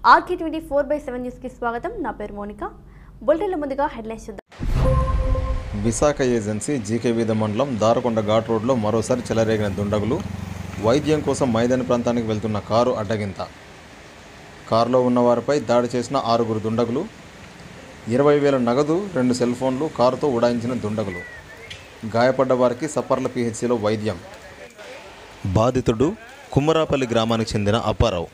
RK twenty four by seven న్యూస్కి స్వాగతం నా పేరు మోనిక బులెటిన్ల ముందుగా హెడ్లైన్స్ చూద్దాం విశాఖ ఏజెన్సీ జీకే వీధ మండలం దారకొండ ఘాట్ రోడ్లో మరోసారి చెలరేగిన దుండగులు వైద్యం కోసం మైదాని ప్రాంతానికి వెళ్తున్న కారు అడ్డగింత కారులో ఉన్న వారిపై దాడి చేసిన ఆరుగురు దుండగులు ఇరవై వేల నగదు రెండు సెల్ ఫోన్లు కారుతో ఉడాయించిన దుండగులు గాయపడ్డ వారికి సప్పర్ల పిహెచ్సిలో వైద్యం బాధితుడు కుమ్మరాపల్లి గ్రామానికి చెందిన అప్పారావు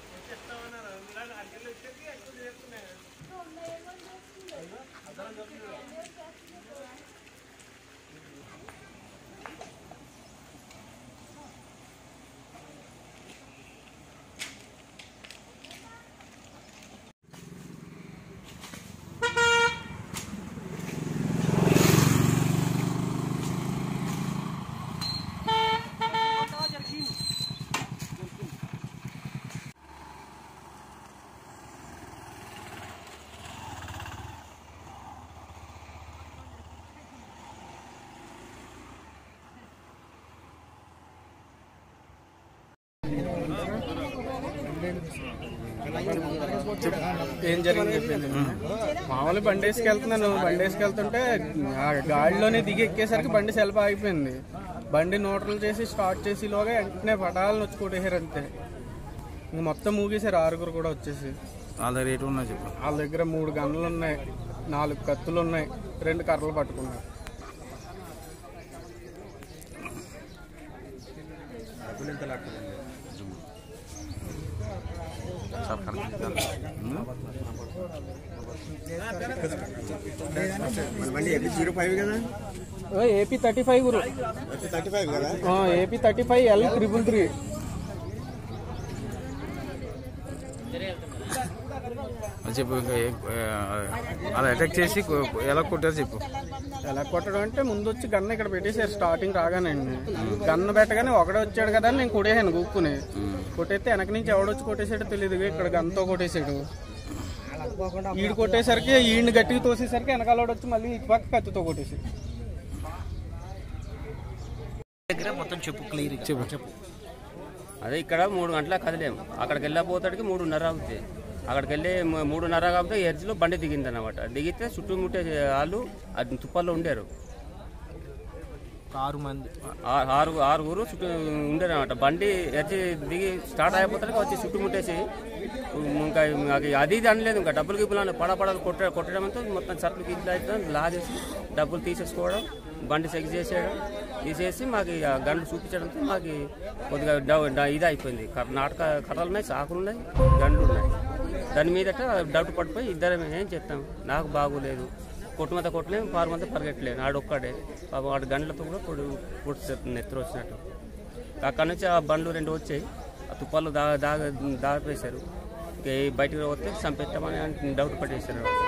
ఏం జరిగింది చెప్పింది మామూలు బండి వేసుకెళ్తున్నాను బండి వేసుకెళ్తుంటే ఆ గాడిలోనే దిగి ఎక్కేసరికి బండి సెల్ఫ్ ఆగిపోయింది బండి న్యూట్రల్ చేసి స్టార్ట్ చేసేలోగా వెంటనే పటాలను వచ్చి కొట్టేశారు అంతే ఇంక మొత్తం మూగేశారు ఆరుగురు కూడా వచ్చేసి వాళ్ళ రేటు ఉన్నా చెప్పు వాళ్ళ దగ్గర మూడు గన్నులు ఉన్నాయి నాలుగు కత్తులు ఉన్నాయి రెండు కర్రలు పట్టుకున్నారు సార్ కనిపిస్తుంది ఓ, ఏపీ థర్టీ ఫైవ్ గురు ఆ, AP thirty five L triple three అది చెప్పు ఇంకా ఏ- ఆ, అలా అటాక్ చేసి కొ- ఎలా కొట్టారు చెప్పు ఎలా కొట్టడం అంటే ముందు వచ్చి గన్న ఇక్కడ పెట్టేశారు స్టార్టింగ్ రాగానండి గన్న పెట్టగానే ఒకడే వచ్చాడు కదా అని నేను కొట్టేసాను గుక్కుని కొట్టేస్తే వెనక నుంచి ఎవడొచ్చి కొట్టేసాడో తెలియదు ఇక్కడ గన్తో కొట్టేశాడు ఈడు కొట్టేసరికి ఈయన గట్టిగా తోసేసరికి వెనకాలోడు వచ్చి మళ్ళీ ఇటు పక్క కత్తితో కొట్టేసాడు దగ్గర మొత్తం చెప్పు క్లియర్ చెప్పు చెప్పు అదే ఇక్కడ మూడు గంటల కదిలేము అక్కడికి వెళ్ళబోతాడికి మూడున్నర అవుతుంది అక్కడికి వెళ్ళి మ- మూడున్నర కాబట్టి ఎడ్జ్లో బండి దిగింది అనమాట దిగితే చుట్టుముట్టే వాళ్ళు అది తుప్పల్లో ఉండారు ఆరు మంది ఆ- ఆరు ఆరుగురు చుట్టూ ఉండేది అనమాట బండి ఎడ్జి దిగి స్టార్ట్ అయిపోతానికి వచ్చి చుట్టుముట్టేసి ఇంకా అది అది ఇది అనలేదు ఇంకా డబ్బులు గిబ్బులు పడపడాలు కొట్ట కొట్టడంతో మొత్తం సరుకులు గిట్ల అయితే లాగేసి డబ్బులు తీసేసుకోవడం బండి చెక్ చేసేయడం తీసేసి మాకు ఇక గంటలు చూపించడంతో మాకు కొద్దిగా డౌ- డ- ఇది అయిపోయింది కర్- నాటక కర్రలు ఉన్నాయి చాకులు ఉన్నాయి గండ్లు ఉన్నాయి దాని మీదట డౌట్ పడిపోయి ఇద్దరం ఏం చెప్తాం నాకు బాగోలేదు కొట్టుమంత కొట్టలేము పారుమంత పరిగెట్టలేను ఆడొక్కడే పాపం వాడు గంటలతో కూడా పొడి పొడి నెత్తరు వచ్చినట్టు అక్కడ నుంచి ఆ బండ్లు రెండు వచ్చాయి ఆ తుప్పాలు దా దాగ దాగపేశారు ఇక ఈ బయటికి వస్తే చంపేస్తామని అంటే డౌట్ పట్టేశారు